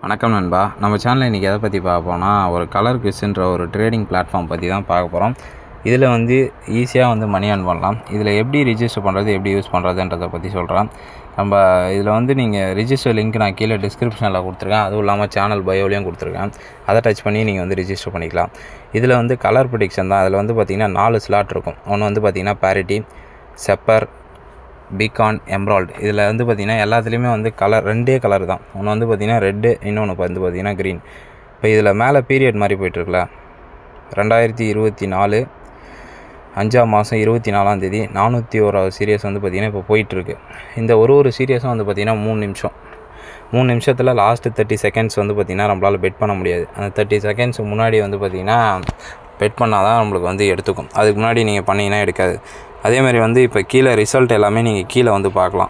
வணக்கம் நண்பா நம்ம சேனலில் இன்றைக்கி எதை பற்றி பார்க்க போனால் ஒரு கலர் கிஸ்ன்ற ஒரு ட்ரேடிங் பிளாட்ஃபார்ம் பற்றி தான் பார்க்க போகிறோம் இதில் வந்து ஈஸியாக வந்து மணி earn பண்ணலாம் இதில் எப்படி ரிஜிஸ்டர் பண்ணுறது எப்படி யூஸ் பண்ணுறதுன்றதை பற்றி சொல்கிறேன் நம்ம இதில் வந்து நீங்கள் ரிஜிஸ்டர் லிங்க் நான் கீழே டிஸ்கிரிப்ஷனில் கொடுத்துருக்கேன் அதுவும் இல்லாமல் சேனல் பயோலையும் கொடுத்துருக்கேன் அதை டச் பண்ணி நீங்கள் வந்து ரிஜிஸ்டர் பண்ணிக்கலாம் இதில் வந்து கலர் ப்ரிடிக்ஷன் தான் அதில் வந்து பார்த்திங்கன்னா நாலு ஸ்லாட் இருக்கும் ஒன்று வந்து பார்த்திங்கன்னா பேரிட்டி செப்பர் பிகான் எம்ராய்டு இதில் வந்து பார்த்திங்கன்னா எல்லாத்துலேயுமே வந்து கலர் ரெண்டே கலர் தான் ஒன்று வந்து பார்த்திங்கன்னா ரெட்டு இன்னொன்று வந்து பார்த்திங்கன்னா க்ரீன் இப்போ இதில் மேலே பீரியட் மாதிரி போயிட்டுருக்குல ரெண்டாயிரத்தி இருபத்தி நாலு அஞ்சாம் மாதம் இருபத்தி நாலாம் தேதி நானூற்றி ஓராவது சீரியஸ் வந்து பார்த்திங்கன்னா இப்போ போயிட்டுருக்கு இந்த ஒரு ஒரு சீரியஸும் வந்து பார்த்திங்கன்னா மூணு நிமிஷம் மூணு நிமிஷத்தில் லாஸ்ட்டு தேர்ட்டி செகண்ட்ஸ் வந்து பார்த்திங்கன்னா நம்மளால் பெட் பண்ண முடியாது அந்த தேர்ட்டி செகண்ட்ஸ் முன்னாடி வந்து பார்த்திங்கன்னா பெட் பண்ணால் தான் நம்மளுக்கு வந்து எடுத்துக்கும் அதுக்கு முன்னாடி நீங்கள் பண்ணிங்கன்னா எடுக்காது அதே மாதிரி வந்து இப்போ கீழே ரிசல்ட் எல்லாமே நீங்கள் கீழே வந்து பார்க்கலாம்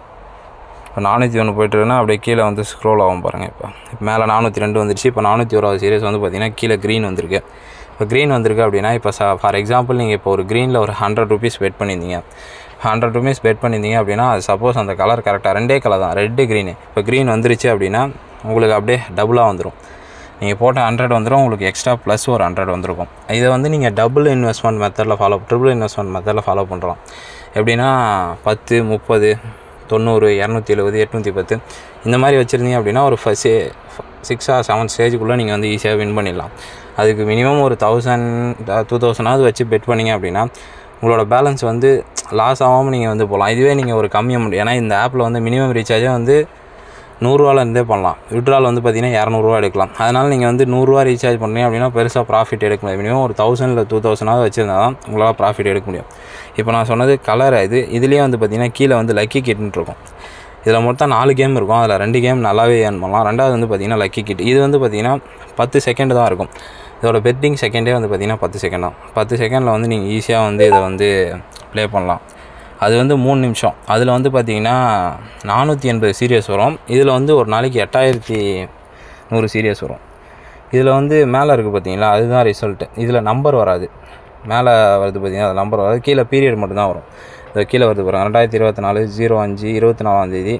இப்போ நானூற்றி ஒன்று போயிட்டுருக்குன்னா அப்படியே கீழே வந்து ஸ்க்ரோல் ஆகும் பாருங்கள் இப்போ இப்போ மேலே நானூற்றி ரெண்டு வந்துருச்சு இப்போ நானூற்றி ஓராவது சீரியஸ் வந்து பார்த்திங்கன்னா கீழே க்ரீன் வந்திருக்கு இப்போ க்ரீன் வந்திருக்கு அப்படின்னா இப்போ ச ஃபார் எக்ஸாம்பிள் நீங்கள் இப்போ ஒரு க்ரீனில் ஒரு ஹண்ட்ரட் ருபீஸ் பெட் பண்ணியிருந்தீங்க ஹண்ட்ரட் ருபீஸ் பெட் பண்ணியிருந்தீங்க அப்படின்னா அது சப்போஸ் அந்த கலர் கரெக்டாக ரெண்டே கலர் தான் ரெட்டு க்ரீனு இப்போ க்ரீன் வந்துருச்சு அப்படின்னா உங்களுக்கு அப்படியே டபுளாக வந்துடும் நீங்கள் போட்ட ஹண்ட்ரட் வந்துடும் உங்களுக்கு எக்ஸ்ட்ரா ப்ளஸ் ஒரு ஹண்ட்ரட் வந்திருக்கும் இதை வந்து நீங்கள் டபுள் இன்வெஸ்ட்மெண்ட் மெத்தடில் ஃபாலோ ட்ரிபிள் இன்வெஸ்ட்மெண்ட் மெத்தடில் ஃபாலோ பண்ணுறோம் எப்படின்னா பத்து முப்பது தொண்ணூறு இரநூத்தி எழுபது எட்நூற்றி பத்து இந்த மாதிரி வச்சுருந்தீங்க அப்படின்னா ஒரு ஃபஸ்ட் சிக்ஸ் ஆர் செவன் ஸ்டேஜுக்குள்ளே நீங்கள் வந்து ஈஸியாக வின் பண்ணிடலாம் அதுக்கு மினிமம் ஒரு தௌசண்ட் டூ தௌசண்டாவது வச்சு பெட் பண்ணிங்க அப்படின்னா உங்களோட பேலன்ஸ் வந்து லாஸ் ஆகாமல் நீங்கள் வந்து போகலாம் இதுவே நீங்கள் ஒரு கம்மி அமௌண்ட் ஏன்னா இந்த ஆப்பில் வந்து மினிமம் ரீசார்ஜே வந்து நூறுரூவாலேருந்தே பண்ணலாம் விட்ரால் வந்து பார்த்தீங்கன்னா இரநூறுவா எடுக்கலாம் அதனால் நீங்கள் வந்து நூறுரூவா ரீசார்ஜ் பண்ணீங்க அப்படின்னா பெருசாக ப்ராஃபிட் எடுக்க முடியாது மினிமம் ஒரு தௌசண்ட் இல்லை டூ தௌசண்டாவது வச்சுருந்தா தான் உங்களால் ப்ராஃபிட் எடுக்க முடியும் இப்போ நான் சொன்னது கலர் இது இதுலேயே வந்து பார்த்தீங்கன்னா கீழே வந்து லக்கி கிட்னு இருக்கும் இதில் மொத்தம் நாலு கேம் இருக்கும் அதில் ரெண்டு கேம் நல்லாவே ஏர்ன் பண்ணலாம் ரெண்டாவது வந்து பார்த்தீங்கன்னா லக்கி கிட் இது வந்து பார்த்தீங்கன்னா பத்து செகண்ட் தான் இருக்கும் இதோட பெட்டிங் செகண்டே வந்து பார்த்தீங்கன்னா பத்து செகண்ட் தான் பத்து செகண்டில் வந்து நீங்கள் ஈஸியாக வந்து இதை வந்து ப்ளே பண்ணலாம் அது வந்து மூணு நிமிஷம் அதில் வந்து பார்த்திங்கன்னா நானூற்றி எண்பது சீரியஸ் வரும் இதில் வந்து ஒரு நாளைக்கு எட்டாயிரத்தி நூறு சீரியஸ் வரும் இதில் வந்து மேலே இருக்குது பார்த்தீங்களா அதுதான் ரிசல்ட்டு இதில் நம்பர் வராது மேலே வருது பார்த்தீங்கன்னா அது நம்பர் வராது கீழே பீரியட் மட்டும்தான் வரும் இது கீழே வருது பாருங்க ரெண்டாயிரத்தி இருபத்தி நாலு ஜீரோ அஞ்சு இருபத்தி நாலாந்தேதி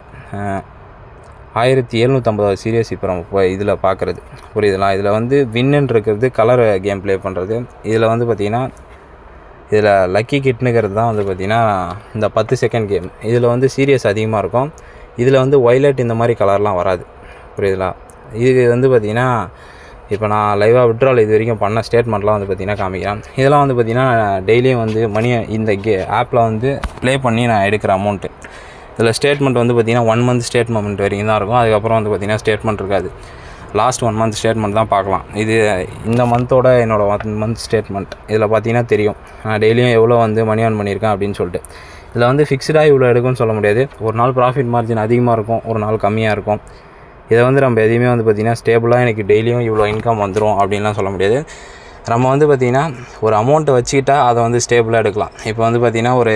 ஆயிரத்தி எழுநூற்றம்பதாவது சீரியஸ் இப்போ நம்ம இப்போ இதில் பார்க்குறது புரியுதுங்களா இதில் வந்து வின்னு இருக்கிறது கலர் கேம் ப்ளே பண்ணுறது இதில் வந்து பார்த்திங்கன்னா இதில் லக்கி கிட்னுங்கிறது தான் வந்து பார்த்திங்கன்னா இந்த பத்து செகண்ட் கேம் இதில் வந்து சீரியஸ் அதிகமாக இருக்கும் இதில் வந்து ஒய்லட் இந்த மாதிரி கலர்லாம் வராது புரியுதுங்களா இது வந்து பார்த்திங்கன்னா இப்போ நான் லைவாக விட்ரால் இது வரைக்கும் பண்ண ஸ்டேட்மெண்ட்லாம் வந்து பார்த்திங்கன்னா காமிக்கிறேன் இதெல்லாம் வந்து பார்த்திங்கன்னா டெய்லியும் வந்து மணி இந்த கே ஆப்பில் வந்து ப்ளே பண்ணி நான் எடுக்கிற அமௌண்ட்டு இதில் ஸ்டேட்மெண்ட் வந்து பார்த்திங்கன்னா ஒன் மந்த் ஸ்டேட்மெண்ட் வரைக்கும் தான் இருக்கும் அதுக்கப்புறம் வந்து பார்த்திங்கன்னா ஸ்டேட்மெண்ட் இருக்காது லாஸ்ட் ஒன் மந்த் ஸ்டேட்மெண்ட் தான் பார்க்கலாம் இது இந்த மந்தோட என்னோடய ஒன் மந்த் ஸ்டேட்மெண்ட் இதில் பார்த்தீங்கன்னா தெரியும் நான் டெய்லியும் எவ்வளோ வந்து மணி ஆன் பண்ணியிருக்கேன் அப்படின்னு சொல்லிட்டு இதில் வந்து ஃபிக்ஸ்டாக இவ்வளோ எடுக்கும்னு சொல்ல முடியாது ஒரு நாள் ப்ராஃபிட் மார்ஜின் அதிகமாக இருக்கும் ஒரு நாள் கம்மியாக இருக்கும் இதை வந்து நம்ம எதையுமே வந்து பார்த்திங்கன்னா ஸ்டேபிளாக எனக்கு டெய்லியும் இவ்வளோ இன்கம் வந்துடும் அப்படின்லாம் சொல்ல முடியாது நம்ம வந்து பார்த்திங்கன்னா ஒரு அமௌண்ட்டை வச்சுக்கிட்டா அதை வந்து ஸ்டேபிளாக எடுக்கலாம் இப்போ வந்து பார்த்திங்கன்னா ஒரு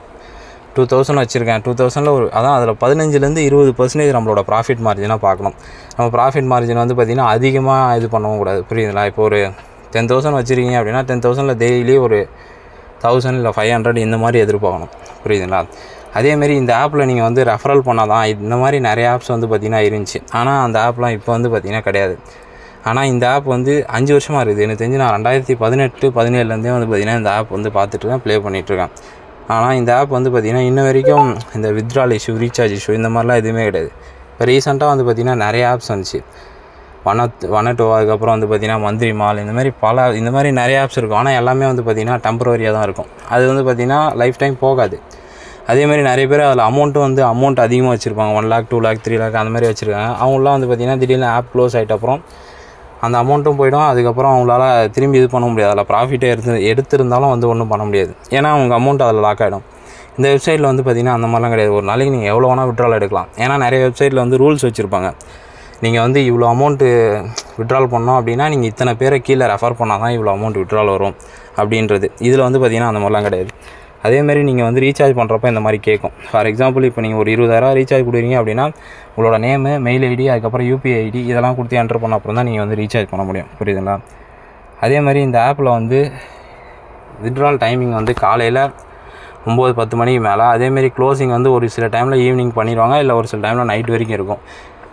டூ தௌசண்ட் வச்சுருக்கேன் டூ தௌசண்டில் ஒரு அதான் அதில் பதினஞ்சுலேருந்து இருபது பர்சன்டேஜ் நம்மளோட ப்ராஃபிட் மார்ஜினாக பார்க்கணும் நம்ம ப்ராஃபிட் மார்ஜின் வந்து பார்த்திங்கன்னா அதிகமாக இது பண்ணவும் கூடாது புரியுதுங்களா இப்போ ஒரு டென் தௌசண்ட் வச்சுருக்கீங்க அப்படின்னா டென் தௌசண்டில் டெய்லி ஒரு தௌசண்ட் இல்லை ஃபைவ் ஹண்ட்ரட் இந்த மாதிரி எதிர்பார்க்கணும் புரியுதுங்களா அதேமாரி இந்த ஆப்பில் நீங்கள் வந்து ரெஃபரல் பண்ணால் தான் இந்த மாதிரி நிறைய ஆப்ஸ் வந்து பார்த்திங்கன்னா இருந்துச்சு ஆனால் அந்த ஆப்லாம் இப்போ வந்து பார்த்திங்கன்னா கிடையாது ஆனால் இந்த ஆப் வந்து அஞ்சு வருஷமாக இருக்குது எனக்கு தெரிஞ்சு நான் ரெண்டாயிரத்தி பதினெட்டு பதினேழுலேருந்தே வந்து பார்த்திங்கன்னா இந்த ஆப் வந்து பார்த்துட்ருக்கேன் ப்ளே பண்ணிகிட்ருக்கேன் ஆனால் இந்த ஆப் வந்து பார்த்திங்கன்னா இன்ன வரைக்கும் இந்த வித்ட்ரால் இஷ்யூ ரீசார்ஜ் இஷ்யூ இந்த மாதிரிலாம் எதுவுமே கிடையாது இப்போ ரீசெண்டாக வந்து பார்த்திங்கன்னா நிறைய ஆப்ஸ் வந்துச்சு வனத் வனட்டோ அதுக்கப்புறம் வந்து பார்த்திங்கன்னா மந்திரி மால் இந்த மாதிரி பல இந்த மாதிரி நிறைய ஆப்ஸ் இருக்கும் ஆனால் எல்லாமே வந்து பார்த்திங்கன்னா டெம்பரரியாக தான் இருக்கும் அது வந்து பார்த்திங்கன்னா லைஃப் டைம் போகாது அதேமாதிரி நிறைய பேர் அதில் அமௌண்ட்டும் வந்து அமௌண்ட் அதிகமாக வச்சுருப்பாங்க one lakh two lakh three lakh அந்த மாதிரி வச்சுருக்காங்க அவங்களாம் வந்து பார்த்திங்கன்னா திடீர்னு ஆப் க்ளோஸ் ஆகிட்ட அப்புறம் அந்த அமௌண்ட்டும் போயிடும் அதுக்கப்புறம் அவங்களால திரும்பி இது பண்ண முடியாது அதில் ப்ராஃபிட்டே எடுத்து எடுத்திருந்தாலும் வந்து ஒன்றும் பண்ண முடியாது ஏன்னா அவங்க அமௌண்ட் அதில் லாக் ஆகிடும் இந்த வெப்சைட்டில் வந்து பார்த்திங்கன்னா அந்த மாதிரிலாம் கிடையாது ஒரு நாளைக்கு நீங்கள் எவ்வளோ வேணால் விட்ரால் எடுக்கலாம் ஏன்னா நிறைய வெப்சைட்டில் வந்து ரூல்ஸ் வச்சுருப்பாங்க நீங்கள் வந்து இவ்வளோ அமௌண்ட்டு விட்ரால் பண்ணோம் அப்படின்னா நீங்கள் இத்தனை பேரை கீழே ரெஃபர் பண்ணால் தான் இவ்வளோ அமௌண்ட் விட்ரால் வரும் அப்படின்றது இதில் வந்து பார்த்திங்கன்னா அந்த மாதிரிலாம் கிடையாது அதேமாரி நீங்கள் வந்து ரீசார்ஜ் பண்ணுறப்ப இந்த மாதிரி கேட்கும் ஃபார் எக்ஸாம்பிள் இப்போ நீங்கள் ஒரு இருபதாயிரம் ரீசார்ஜ் கொடுக்குறீங்க அப்படின்னா உங்களோட நேமு மெயில் ஐடி அதுக்கப்புறம் யூபிஐ ஐடி இதெல்லாம் கொடுத்து என்ட்ரு பண்ண அப்புறம் தான் நீங்கள் வந்து ரீசார்ஜ் பண்ண முடியும் புரியுதுங்களா அதே மாதிரி இந்த ஆப்பில் வந்து வித்ட்ரால் டைமிங் வந்து காலையில் ஒம்பது பத்து மணிக்கு மேலே அதேமாரி க்ளோசிங் வந்து ஒரு சில டைமில் ஈவினிங் பண்ணிடுவாங்க இல்லை ஒரு சில டைமில் நைட் வரைக்கும் இருக்கும்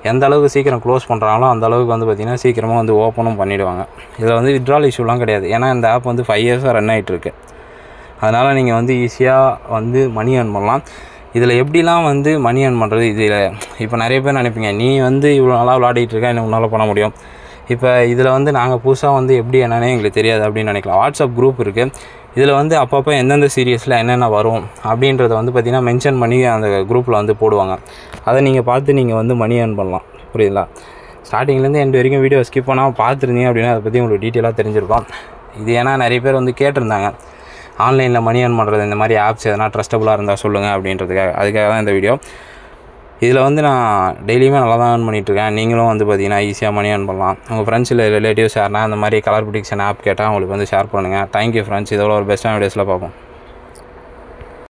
எந்த அளவுக்கு சீக்கிரம் க்ளோஸ் பண்ணுறாங்களோ அந்த அளவுக்கு வந்து பார்த்திங்கன்னா சீக்கிரமாக வந்து ஓப்பனும் பண்ணிவிடுவாங்க இதில் வந்து விட்ரால் இஷ்யூலாம் கிடையாது ஏன்னா இந்த ஆப் வந்து ஃபைவ் இயர்ஸாக ரன் ஆகிட்டுருக்கு அதனால் நீங்கள் வந்து ஈஸியாக வந்து மணி earn பண்ணலாம் இதில் எப்படிலாம் வந்து மணி earn பண்ணுறது இதில் இப்போ நிறைய பேர் நினைப்பீங்க நீ வந்து இவ்வளோ நாளாக விளாடிட்டு இருக்க என்ன உன்னால் பண்ண முடியும் இப்போ இதில் வந்து நாங்கள் புதுசாக வந்து எப்படி என்னன்னே எங்களுக்கு தெரியாது அப்படின்னு நினைக்கலாம் வாட்ஸ்அப் குரூப் இருக்குது இதில் வந்து அப்பப்போ எந்தெந்த சீரியஸில் என்னென்ன வரும் அப்படின்றத வந்து பார்த்திங்கன்னா மென்ஷன் பண்ணி அந்த குரூப்பில் வந்து போடுவாங்க அதை நீங்கள் பார்த்து நீங்கள் வந்து மணி earn பண்ணலாம் புரியுதுங்களா ஸ்டார்டிங்லேருந்து எண்டு வரைக்கும் வீடியோ ஸ்கிப் பண்ணாமல் பார்த்துருந்தீங்க அப்படின்னா அதை பற்றி உங்களுக்கு டீட்டெயிலாக தெரிஞ்சிருக்கும் இது ஏன்னா நிறைய பேர் வந்து கேட்டிருந்தாங்க ஆன்லைனில் மணி earn பண்ணுறது இந்த மாதிரி ஆப்ஸ் எதனா ட்ரஸ்டபுளாக இருந்தால் சொல்லுங்கள் அப்படின்றதுக்காக அதுக்காக தான் இந்த வீடியோ இதில் வந்து நான் டெய்லியுமே நல்லா தான் earn பண்ணிகிட்ருக்கேன் நீங்களும் வந்து பார்த்தீங்கன்னா ஈஸியாக மணி earn பண்ணலாம் உங்கள் ஃப்ரெண்ட்ஸ் இல்லை ரிலேட்டிவ்ஸ் யாருனா இந்த மாதிரி கலர் ப்ரிடிக்ஷன் ஆப் கேட்டால் உங்களுக்கு வந்து ஷேர் பண்ணுங்கள் தேங்க்யூ ஃப்ரெண்ட்ஸ் இதோட ஒரு பெஸ்ட்டான வீடியோஸில் பார்ப்போம்